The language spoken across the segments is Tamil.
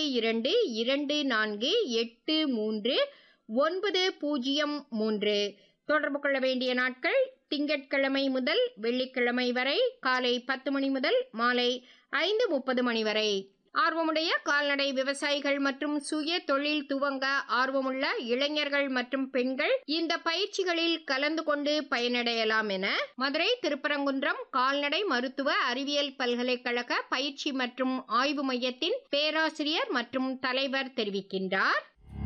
இரண்டு இரண்டு நான்கு எட்டு மூன்று ஒன்பது பூஜ்ஜியம் மூன்று தொடர்பு கொள்ள வேண்டிய நாட்கள் திங்கட்கிழமை முதல் வெள்ளிக்கிழமை வரை காலை பத்து மணி முதல் மாலை ஐந்து முப்பது மணி வரை ஆர்வமுடைய கால்நடை விவசாயிகள் மற்றும் சுய தொழில் துவங்க ஆர்வமுள்ள இளைஞர்கள் மற்றும் பெண்கள் இந்த பயிற்சிகளில் கலந்து கொண்டு பயனடையலாம் என மதுரை திருப்பரங்குன்றம் கால்நடை மருத்துவ அறிவியல் பல்கலைக்கழக பயிற்சி மற்றும் ஆய்வு மையத்தின் பேராசிரியர் மற்றும் தலைவர் தெரிவிக்கின்றார்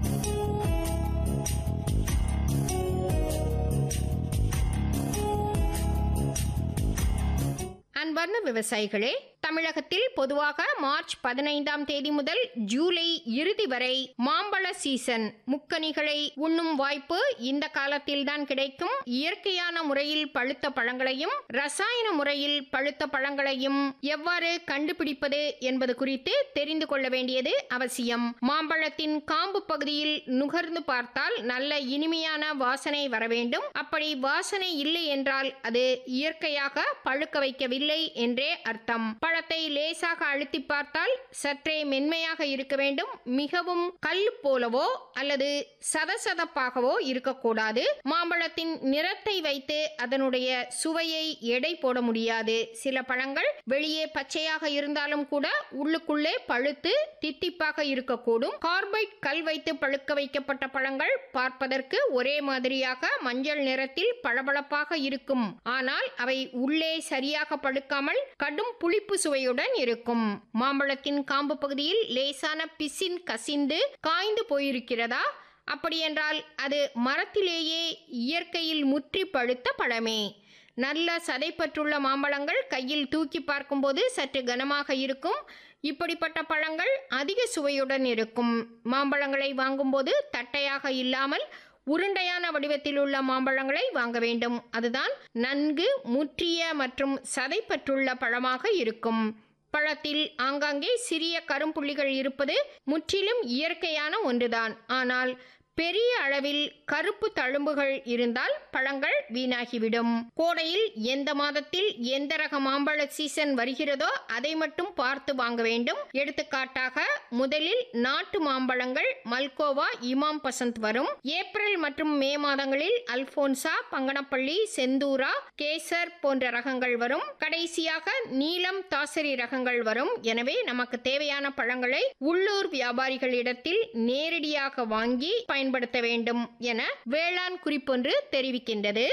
அன்பார்ந்த விவசாயிகளே தமிழகத்தில் பொதுவாக மார்ச் பதினைந்தாம் தேதி முதல் ஜூலை இறுதி வரை மாம்பழ சீசன் முக்கனிகளை உண்ணும் வாய்ப்பு இந்த காலத்தில்தான் கிடைக்கும் இயற்கையான முறையில் பழுத்த பழங்களையும் ரசாயன முறையில் பழுத்த பழங்களையும் எவ்வாறு கண்டுபிடிப்பது என்பது குறித்து தெரிந்து கொள்ள வேண்டியது அவசியம் மாம்பழத்தின் காம்பு பகுதியில் நுகர்ந்து பார்த்தால் நல்ல இனிமையான வாசனை வர வேண்டும் அப்படி வாசனை இல்லை என்றால் அது இயற்கையாக பழுக்க வைக்கவில்லை என்றே அர்த்தம் பழத்தை லேசாக அழுத்தி பார்த்தால் சற்றே மென்மையாக இருக்க வேண்டும் மிகவும் கல் போலவோ அல்லது சதசதப்பாகவோ இருக்கக்கூடாது மாம்பழத்தின் நிறத்தை வைத்து அதனுடைய சுவையை எடை போட முடியாது சில பழங்கள் வெளியே பச்சையாக இருந்தாலும் கூட உள்ளுக்குள்ளே பழுத்து தித்திப்பாக இருக்கக்கூடும் கார்பைட் கல் வைத்து பழுக்க வைக்கப்பட்ட பழங்கள் பார்ப்பதற்கு ஒரே மாதிரியாக மஞ்சள் நிறத்தில் பளபளப்பாக இருக்கும் ஆனால் அவை உள்ளே சரியாக பழுக்காமல் கடும் புளிப்பு சுவையுடன் இருக்கும் மாம்பழத்தின் காம்பு பகுதியில் லேசான பிசின் கசிந்து காய்ந்து போயிருக்கிறதா அப்படியென்றால் அது மரத்திலேயே இயற்கையில் முற்றி பழுத்த பழமே நல்ல சதைப்பற்றுள்ள மாம்பழங்கள் கையில் தூக்கி பார்க்கும்போது சற்று கனமாக இருக்கும் இப்படிப்பட்ட பழங்கள் அதிக சுவையுடன் இருக்கும் மாம்பழங்களை வாங்கும்போது தட்டையாக இல்லாமல் உருண்டையான வடிவத்தில் உள்ள மாம்பழங்களை வாங்க வேண்டும் அதுதான் நன்கு முற்றிய மற்றும் சதைப்பற்றுள்ள பழமாக இருக்கும் பழத்தில் ஆங்காங்கே சிறிய கரும்புள்ளிகள் இருப்பது முற்றிலும் இயற்கையான ஒன்றுதான் ஆனால் பெரிய அளவில் கருப்பு தழும்புகள் இருந்தால் பழங்கள் வீணாகிவிடும் கோடையில் எந்த மாதத்தில் எந்த ரக மாம்பழ சீசன் வருகிறதோ அதை மட்டும் பார்த்து வாங்க வேண்டும் எடுத்துக்காட்டாக முதலில் நாட்டு மாம்பழங்கள் மல்கோவா இமாம் பசந்த் வரும் ஏப்ரல் மற்றும் மே மாதங்களில் அல்போன்சா பங்கனப்பள்ளி செந்தூரா கேசர் போன்ற ரகங்கள் வரும் கடைசியாக நீலம் தாசரி ரகங்கள் வரும் எனவே நமக்கு தேவையான பழங்களை உள்ளூர் வியாபாரிகளிடத்தில் நேரடியாக வாங்கி பயன்படுத்த வேண்டும் என வேளாண் குறிப்பொன்று தெரிவிக்கின்றது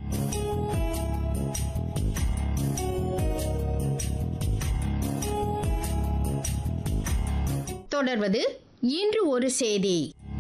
தொடர்வது இன்று ஒரு செய்தி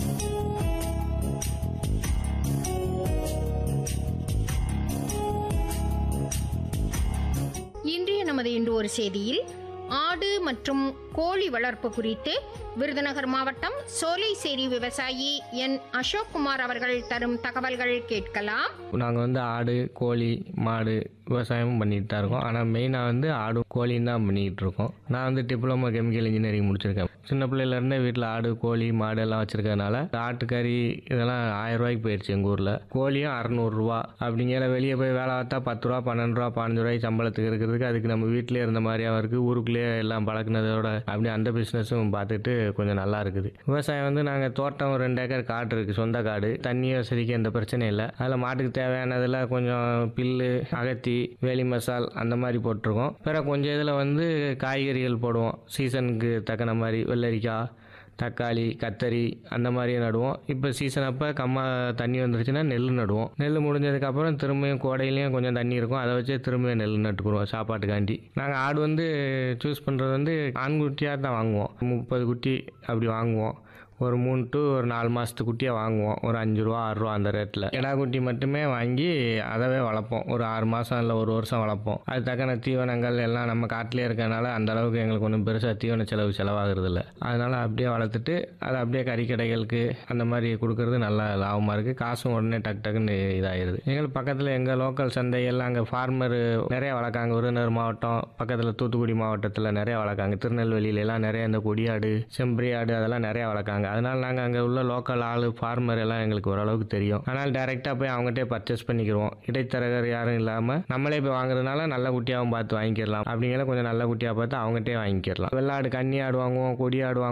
இன்றைய நமது இன்று ஒரு செய்தியில் ஆடு மற்றும் கோழி வளர்ப்பு குறித்து விருதுநகர் மாவட்டம் சோலைசேரி விவசாயி என் அசோக்குமார் அவர்கள் தரும் தகவல்கள் கேட்கலாம் நாங்கள் வந்து ஆடு கோழி மாடு விவசாயமும் பண்ணிட்டு தான் இருக்கோம் ஆனால் மெயினாக வந்து ஆடும் கோழியும் தான் பண்ணிக்கிட்டு இருக்கோம் நான் வந்து டிப்ளமோ கெமிக்கல் இன்ஜினியரிங் முடிச்சிருக்கேன் சின்ன பிள்ளையிலேருந்தே வீட்டில் ஆடு கோழி மாடு எல்லாம் வச்சுருக்கறனால ஆட்டுக்கறி இதெல்லாம் ஆயிரம் ரூபாய்க்கு போயிடுச்சு எங்கள் ஊரில் கோழியும் அறநூறுரூவா அப்படிங்கிற வெளியே போய் வேலை பார்த்தா பத்து ரூபா பன்னெண்டு ரூபா பதினஞ்சு ரூபாய்க்கு சம்பளத்துக்கு இருக்கிறதுக்கு அதுக்கு நம்ம வீட்டிலே இருந்த மாதிரியாக இருக்குது ஊருக்குள்ளேயே எல்லாம் பழக்கினதோட அப்படி அந்த பிஸ்னஸும் பார்த்துட்டு கொஞ்சம் நல்லா இருக்குது விவசாயம் வந்து நாங்கள் தோட்டம் ஒரு ரெண்டு ஏக்கர் காடு இருக்குது சொந்த காடு தண்ணி வசதிக்கு எந்த பிரச்சனையும் இல்லை அதில் மாட்டுக்கு தேவையானதில் கொஞ்சம் பில்லு அகத்தி வேலி மசால் அந்த மாதிரி போட்டிருக்கோம் பிறகு கொஞ்சம் இதில் வந்து காய்கறிகள் போடுவோம் சீசனுக்கு தக்கன மாதிரி வெள்ளரிக்காய் தக்காளி கத்தரி அந்த மாதிரியே நடுவோம் இப்போ சீசன் அப்போ கம்மா தண்ணி வந்துருச்சுன்னா நெல் நடுவோம் நெல் முடிஞ்சதுக்கப்புறம் திரும்பியும் கோடையிலையும் கொஞ்சம் தண்ணி இருக்கும் அதை வச்சு திரும்பியும் நெல் நட்டுக்குருவோம் சாப்பாட்டுக்காண்டி நாங்கள் ஆடு வந்து சூஸ் பண்ணுறது வந்து ஆண்குட்டியாக தான் வாங்குவோம் முப்பது குட்டி அப்படி வாங்குவோம் ஒரு மூணு டு ஒரு நாலு மாதத்து குட்டியாக வாங்குவோம் ஒரு அஞ்சு ரூபா ஆறு ரூபா அந்த ரேட்டில் கிடா குட்டி மட்டுமே வாங்கி அதவே வளர்ப்போம் ஒரு ஆறு மாதம் இல்லை ஒரு வருஷம் வளர்ப்போம் அது தக்கன தீவனங்கள் எல்லாம் நம்ம காட்டிலே இருக்கனால அந்த அளவுக்கு எங்களுக்கு ஒன்றும் பெருசாக தீவன செலவு செலவாகிறது இல்லை அதனால் அப்படியே வளர்த்துட்டு அதை அப்படியே கறிக்கடைகளுக்கு அந்த மாதிரி கொடுக்கறது நல்லா லாபமாக இருக்குது காசும் உடனே டக்கு டக்குன்னு இதாகிடுது எங்களுக்கு பக்கத்தில் எங்கள் லோக்கல் சந்தைகள் அங்கே ஃபார்மர் நிறைய வளர்க்காங்க விருதுநகர் மாவட்டம் பக்கத்தில் தூத்துக்குடி மாவட்டத்தில் நிறைய வளர்க்காங்க திருநெல்வேலியில எல்லாம் நிறைய இந்த கொடியாடு செம்பரி ஆடு அதெல்லாம் நிறைய வளர்க்காங்க அதனால் நாங்கள் அங்கே உள்ள லோக்கல் ஆள் ஃபார்மர் எல்லாம் எங்களுக்கு ஓரளவுக்கு தெரியும் ஆனால் டைரெக்டாக போய் அவங்ககிட்டே பர்ச்சேஸ் பண்ணிக்கிடுவோம் இடைத்தரகர் யாரும் இல்லாமல் நம்மளே போய் வாங்குறதுனால நல்ல குட்டியாகவும் பார்த்து வாங்கிக்கிடலாம் அப்படிங்கிற கொஞ்சம் நல்ல குட்டியாக பார்த்து அவங்ககிட்டே வாங்கிக்கிடலாம் வெள்ளாடு கன்னி ஆடு வாங்குவோம் கொடி ஆடு வாங்குவோம்